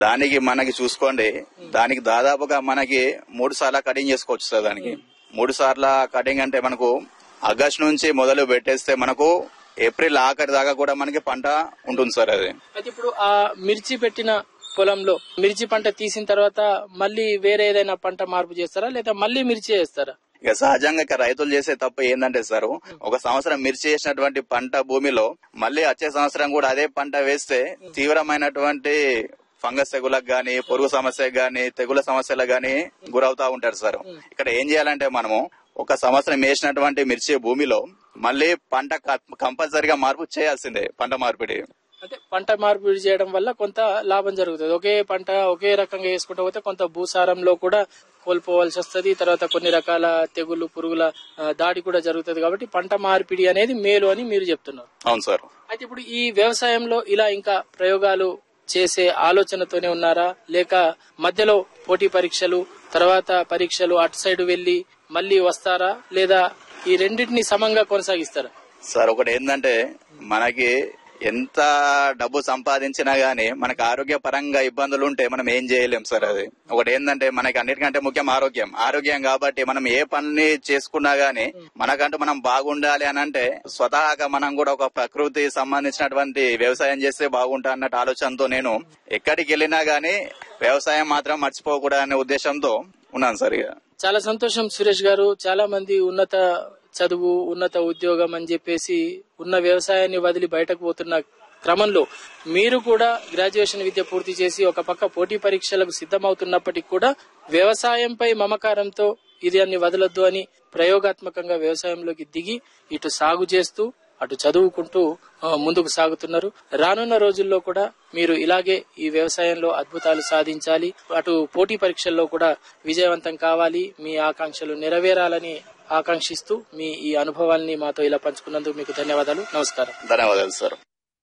దానికి మనకి చూసుకోండి దానికి దాదాపుగా మనకి మూడు సార్లు కటింగ్ చేసుకోవచ్చు సార్ దానికి మూడు సార్ల కటింగ్ అంటే మనకు ఆగస్ట్ నుంచి మొదలు పెట్టేస్తే మనకు ఏప్రిల్ ఆఖరి దాకా కూడా మనకి పంట ఉంటుంది సార్ అది అయితే ఇప్పుడు ఆ మిర్చి పెట్టిన పొలంలో మిర్చి పంట తీసిన తర్వాత మళ్ళీ వేరే ఏదైనా పంట మార్పు చేస్తారా లేదా మళ్ళీ మిర్చి చేస్తారా ఇక సహజంగా ఇక రైతులు చేసే తప్పు ఏంటంటే సార్ ఒక సంవత్సరం మిర్చి చేసినటువంటి పంట భూమిలో మళ్ళీ వచ్చే సంవత్సరం కూడా అదే పంట వేస్తే తీవ్రమైనటువంటి ఫంగస్ తెగులకు గాని పురుగు సమస్యకు గాని తెగుల సమస్యలకు గాని గురవుతా ఉంటారు సార్ ఇక్కడ ఏం చేయాలంటే మనము ఒక సంవత్సరం వేసినటువంటి మిర్చి భూమిలో మళ్ళీ పంట కంపల్సరిగా మార్పు చేయాల్సిందే పంట మార్పిడి అంటే పంట మార్పిడి చేయడం వల్ల కొంత లాభం జరుగుతుంది ఒకే పంట ఒకే రకంగా వేసుకుంటూ పోతే కొంత భూసారంలో కూడా కోల్పోవాల్సి వస్తుంది తర్వాత కొన్ని రకాల తెగులు పురుగుల ఆ, దాడి కూడా జరుగుతుంది కాబట్టి పంట మార్పిడి అనేది మేలు అని మీరు చెప్తున్నారు అవును సార్ అయితే ఇప్పుడు ఈ వ్యవసాయంలో ఇలా ఇంకా ప్రయోగాలు చేసే ఆలోచనతోనే ఉన్నారా లేక మధ్యలో పోటీ పరీక్షలు తర్వాత పరీక్షలు అటు సైడ్ వెళ్లి మళ్ళీ వస్తారా లేదా ఈ రెండింటిని సమంగా కొనసాగిస్తారా సార్ ఒకటి ఏంటంటే మనకి ఎంత డబ్బు సంపాదించినా గానీ మనకు ఆరోగ్య పరంగా ఇబ్బందులు ఉంటే మనం ఏం చేయలేం సార్ అది ఒకటి ఏంటంటే మనకి అన్నిటికంటే ముఖ్యం ఆరోగ్యం ఆరోగ్యం కాబట్టి మనం ఏ పని చేసుకున్నా గానీ మనకంటూ మనం బాగుండాలి అని అంటే స్వతహాగా మనం కూడా ఒక ప్రకృతి సంబంధించినటువంటి వ్యవసాయం చేస్తే బాగుంటా అన్నట్టు ఆలోచనతో నేను ఎక్కడికి వెళ్ళినా గానీ వ్యవసాయం మాత్రం మర్చిపోకూడదు అనే ఉద్దేశంతో ఉన్నాను సార్ ఇక చాలా సంతోషం సురేష్ గారు చాలా మంది ఉన్నత చదువు ఉన్నత ఉద్యోగం అని చెప్పేసి ఉన్న వ్యవసాయాన్ని వదిలి బయటకు పోతున్న క్రమంలో మీరు కూడా గ్రాడ్యుయేషన్ విద్య పూర్తి చేసి ఒక పక్క పోటీ పరీక్షలకు సిద్ధమవుతున్నప్పటికీ కూడా వ్యవసాయంపై మమకారంతో ఇది అన్ని వదలొద్దు అని ప్రయోగాత్మకంగా వ్యవసాయంలోకి దిగి ఇటు సాగు చేస్తూ అటు చదువుకుంటూ ఆ, ముందుకు సాగుతున్నారు రానున్న రోజుల్లో కూడా మీరు ఇలాగే ఈ వ్యవసాయంలో అద్భుతాలు సాధించాలి అటు పోటీ పరీక్షల్లో కూడా విజయవంతం కావాలి మీ ఆకాంక్షలు నెరవేరాలని ఆకాంక్షిస్తూ మీ ఈ అనుభవాల్ని మాతో ఇలా పంచుకున్నందుకు మీకు ధన్యవాదాలు నమస్కారం ధన్యవాదాలు సార్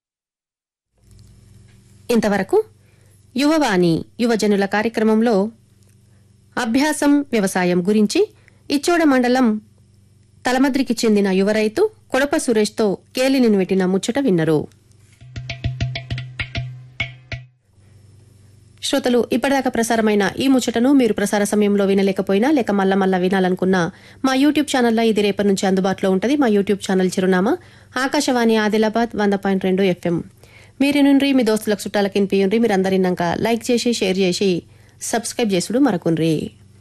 ఇంతవరకు యువవాణి యువజనుల కార్యక్రమంలో అభ్యాసం వ్యవసాయం గురించి ఇచ్చోడ మండలం తలమద్రికి చెందిన యువ రైతు కొడప సురేష్తో కేలిని వెట్టిన ముచ్చట విన్నరు శ్రోతలు ఇప్పటిదాకా ప్రసారమైన ఈ ముచ్చటను మీరు ప్రసార సమయంలో వినలేకపోయినా లేక మల్ల మల్ల వినాలనుకున్నా మా యూట్యూబ్ ఛానల్లో ఇది రేపటి నుంచి అందుబాటులో ఉంటుంది మా యూట్యూబ్ ఛానల్ చిరునామా ఆకాశవాణి ఆదిలాబాద్ వంద పాయింట్ రెండు ఎఫ్ఎం మీరు నుండి మీ దోస్తులకు చుట్టాలకి వినిపియుండ్రి మీరు అందరినాక లైక్ చేసి షేర్ చేసి సబ్స్క్రైబ్ చేసుడు మరకుండ్రి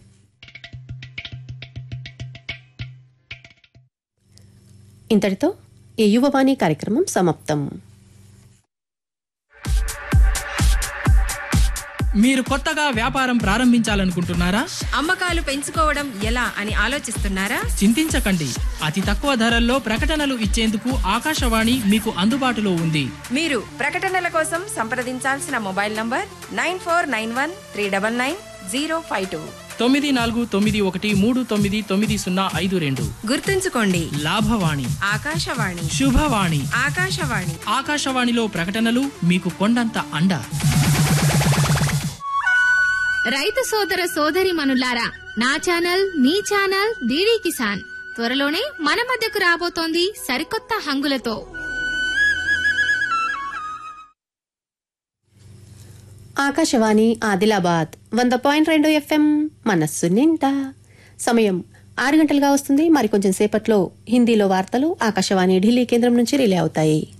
ఇంతటితో ఈ యువవాణి కార్యక్రమం సమాప్తం మీరు కొత్తగా వ్యాపారం ప్రారంభించాలనుకుంటున్నారా అమ్మకాలు పెంచుకోవడం ఎలా అని ఆలోచిస్తున్నారా చింతించకండి అతి తక్కువ ధరల్లో ప్రకటనలు ఇచ్చేందుకు ఆకాశవాణి మీకు అందుబాటులో ఉంది మీరు ప్రకటనల కోసం సంప్రదించాల్సిన mobile number nine four nine one three double nine zero five two తొమ్మిది నాలుగు తొమ్మిది ఒకటి మూడు తొమ్మిది తొమ్మిది సున్నా ఐదు రెండు గుర్తుంచుకోండి లాభవాణి ఆకాశవాణి శుభవాణి ఆకాశవాణి ఆకాశవాణిలో ప్రకటనలు మీకు కొండంత అండ రైతు సోదర సోదరి మనులారా నా ఛానల్ మీ ఛానల్ డిడి కిసాన్ త్వరలోనే మన మధ్యకు రాబోతోంది సరికొత్త హంగులతో ఆకాశవాణి ఆదిలాబాద్ వంద పాయింట్ రెండు ఎఫ్ఎం మనస్సు నిండా సమయం ఆరు గంటలుగా వస్తుంది మరికొంచెం సేపట్లో హిందీలో వార్తలు ఆకాశవాణి ఢిల్లీ కేంద్రం నుంచి రిలే అవుతాయి